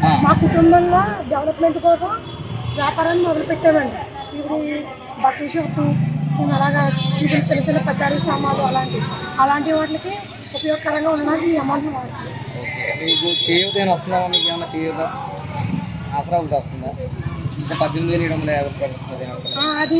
మా కుటుంబంలో డెవలప్మెంట్ కోసం వ్యాపారాన్ని మొదలు పెట్టామండి ఇప్పుడు ఈ బట్టల షాపు మేము అలాగా ఇప్పుడు చిన్న చిన్న పచారీ సామాన్లు అలాంటివి అలాంటి వాటికి ఉపయోగకరంగా ఉండడానికి ఈ అమౌంట్ వాడుతుంది మీకు చేయూత ఏమైనా వస్తుందా మీకు ఏమైనా చేయూత ఆసరా ఒకటి వస్తుందా ఇంకా పద్దెనిమిది వేలు ఏడు వందల యాభై రూపాయలు వస్తుంది ఏమంటారు? అది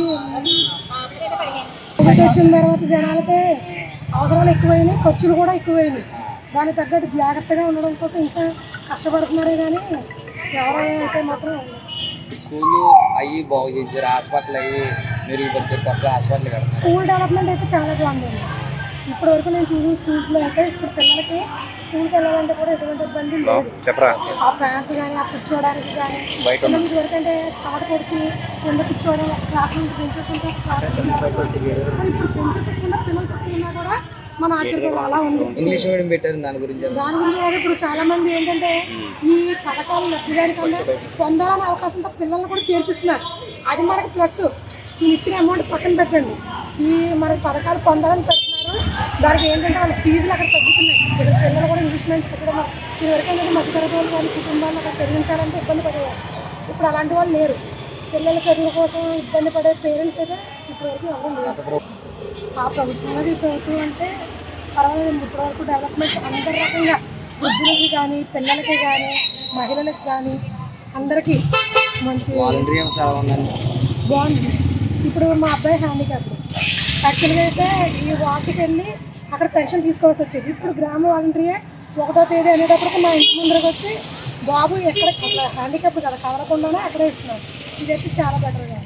కోవిడ్ వచ్చిన తర్వాత జనాలకి అవసరాలు ఎక్కువైనాయి ఖర్చులు కూడా ఎక్కువైనాయి దానికి తగ్గట్టు జాగ్రత్తగా ఉండడం కోసం ఇంకా కష్టపడుతున్నారే కానీ ఎవరైతే మాత్రం స్కూళ్ళు అవి బాగు చేయించారు హాస్పిటల్ అవి మెరుగుపరిచారు కొత్త హాస్పిటల్ కడతారు స్కూల్ డెవలప్మెంట్ అయితే చాలా బాగుందండి ఇప్పటి వరకు నేను చూసిన స్కూల్స్లో అయితే ఇప్పుడు పిల్లలకి స్కూల్కి వెళ్ళాలంటే కూడా ఎటువంటి ఇబ్బంది లేదు చెప్పరా ఆ ఫ్యాన్స్ కానీ ఆ కూర్చోవడానికి కానీ బయట పిల్లలు ఇదివరకు అంటే చాట కొడుతూ కింద కూర్చోవడం క్లాస్ రూమ్ బెంచెస్ ఉంటే class room లో కానీ ఇప్పుడు బెంచెస్ ఎక్కువ పిల్లలు తక్కువ ఉన్నా కూడా మన ఆశ్చర్యపోవడం అలా ఉంది ఇంగ్లీష్ మీడియం పెట్టారు దాని గురించి ఏమన్నా? దాని గురించి కూడా ఇప్పుడు చాలా మంది ఏంటంటే ఈ పథకాలు లబ్ధిదారి కన్నా పొందాలనే అవకాశంతో పిల్లల్ని కూడా చేర్పిస్తున్నారు అది మనకి ప్లస్ నేను ఇచ్చిన అమౌంట్ పక్కన పెట్టండి ఈ మన పథకాలు పొందాలని పెడుతున్నారు దానికి ఏంటంటే వాళ్ళ ఫీజులు అక్కడ తగ్గుతున్నాయి ఇక్కడ పిల్లలు కూడా ఇంగ్లీష్ మీడియం పెట్టడం ఇదివరకు ఏంటంటే మధ్యతరగతి వాళ్ళు వాళ్ళ కుటుంబాన్ని అక్కడ చదివించాలంటే ఇబ్బంది పడేవారు ఇప్పుడు అలాంటి వాళ్ళు లేరు పిల్లల చదువు కోసం ఇబ్బంది పడే పేరెంట్స్ అయితే ఇప్పటివరకు ఎవరు లేరు ఆ ప్రభుత్వం అనేది ప్రభుత్వం అంటే పర్వాలేదు ఇప్పటివరకు డెవలప్మెంట్ అందరి రకంగా వృద్ధులకి కానీ పిల్లలకి కానీ మహిళలకు కానీ అందరికీ మంచి వాలంటరీ ఏమో చాలా ఉందండి బాగుంది ఇప్పుడు మా అబ్బాయి హ్యాండిక్యాప్ యాక్చువల్గా అయితే ఈ వాటికి వెళ్ళి అక్కడ పెన్షన్ తీసుకోవాల్సి వచ్చేది ఇప్పుడు గ్రామ వాలంటీరే ఒకటో తేదీ అనేటప్పటికి మా ఇంటి ముందరకు వచ్చి బాబు ఎక్కడ అట్లా హ్యాండిక్యాప్ కదా కదలకుండానే అక్కడే ఇస్తున్నారు ఇదైతే చాలా బెటర్గా